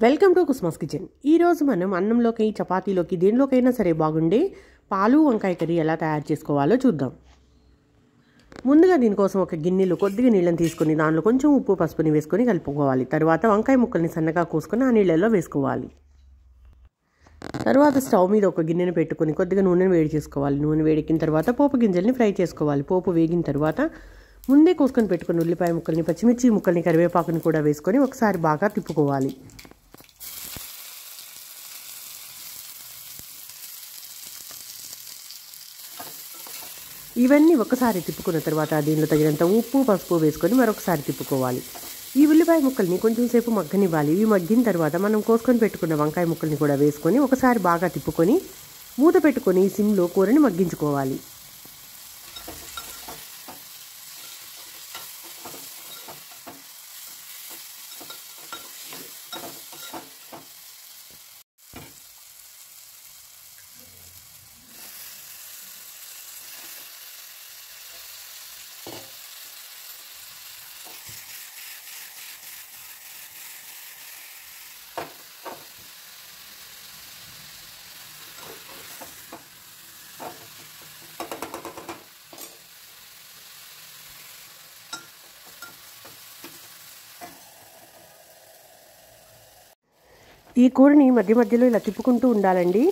welcome to కుస్మాస్ kitchen ఈరోజు మనం అన్నంలోకి చపాతీలోకి దేనిలోకైనా సరే బాగుండే పాలు వంకాయ కర్రీ ఎలా తయారు చేసుకోవాలో చూద్దాం ముందుగా దీనికోసం ఒక గిన్నెలో కొద్దిగా నీళ్ళని తీసుకొని దానిలో కొంచెం ఉప్పు పసుపుని వేసుకొని కలుపుకోవాలి తర్వాత వంకాయ ముక్కల్ని సన్నగా కోసుకొని ఆ నీళ్ళల్లో వేసుకోవాలి తర్వాత స్టవ్ మీద ఒక గిన్నెను పెట్టుకొని కొద్దిగా నూనెను వేడి చేసుకోవాలి నూనె వేడెక్కిన తర్వాత పోపు గింజల్ని ఫ్రై చేసుకోవాలి పోపు వేగిన తర్వాత ముందే కోసుకొని పెట్టుకుని ఉల్లిపాయ ముక్కల్ని పచ్చిమిర్చి ముక్కల్ని కరివేపాకుని కూడా వేసుకొని ఒకసారి బాగా తిప్పుకోవాలి ఇవన్నీ ఒకసారి తిప్పుకున్న తర్వాత దీనిలో తగినంత ఉప్పు పసుపు వేసుకొని మరొకసారి తిప్పుకోవాలి ఈ ఉల్లిపాయ ముక్కల్ని కొంచెం సేపు మగ్గనివ్వాలి ఇవి మగ్గిన తర్వాత మనం కోసుకొని పెట్టుకున్న వంకాయ ముక్కల్ని కూడా వేసుకొని ఒకసారి బాగా తిప్పుకొని మూత పెట్టుకొని సిమ్లో కూరని మగ్గించుకోవాలి ఈ కూరని మధ్య మధ్యలో ఇలా తిప్పుకుంటూ ఉండాలండి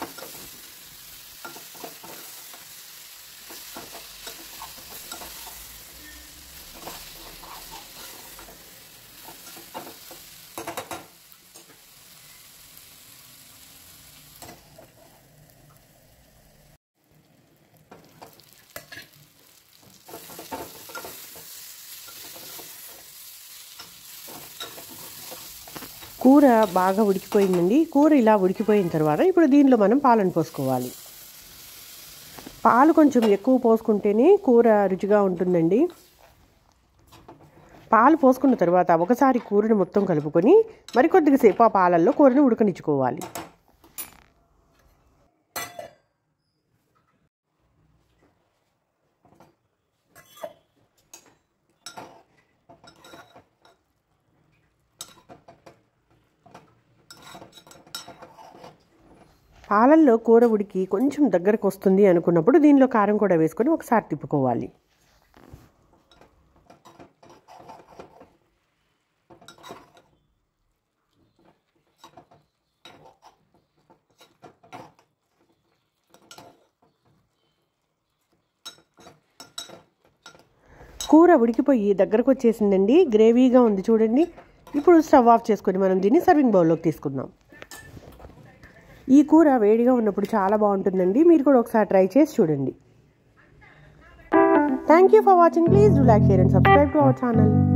కూర బాగా ఉడికిపోయిందండి కూర ఇలా ఉడికిపోయిన తర్వాత ఇప్పుడు దీనిలో మనం పాలను పోసుకోవాలి పాలు కొంచెం ఎక్కువ పోసుకుంటేనే కూర రుచిగా ఉంటుందండి పాలు పోసుకున్న తర్వాత ఒకసారి కూరను మొత్తం కలుపుకొని మరికొద్దిగా సేపు ఆ పాలల్లో కూరను ఉడకనిచ్చుకోవాలి పాలల్లో కూర ఉడికి కొంచెం దగ్గరకు వస్తుంది అనుకున్నప్పుడు దీనిలో కారం కూడా వేసుకొని ఒకసారి తిప్పుకోవాలి కూర ఉడికిపోయి దగ్గరకు వచ్చేసిందండి గ్రేవీగా ఉంది చూడండి ఇప్పుడు స్టవ్ ఆఫ్ చేసుకొని మనం దీన్ని సర్వింగ్ బౌల్లోకి తీసుకుందాం ఈ కూర వేడిగా ఉన్నప్పుడు చాలా బాగుంటుందండి మీరు కూడా ఒకసారి ట్రై చేసి చూడండి thank you for watching please do like share and subscribe to our channel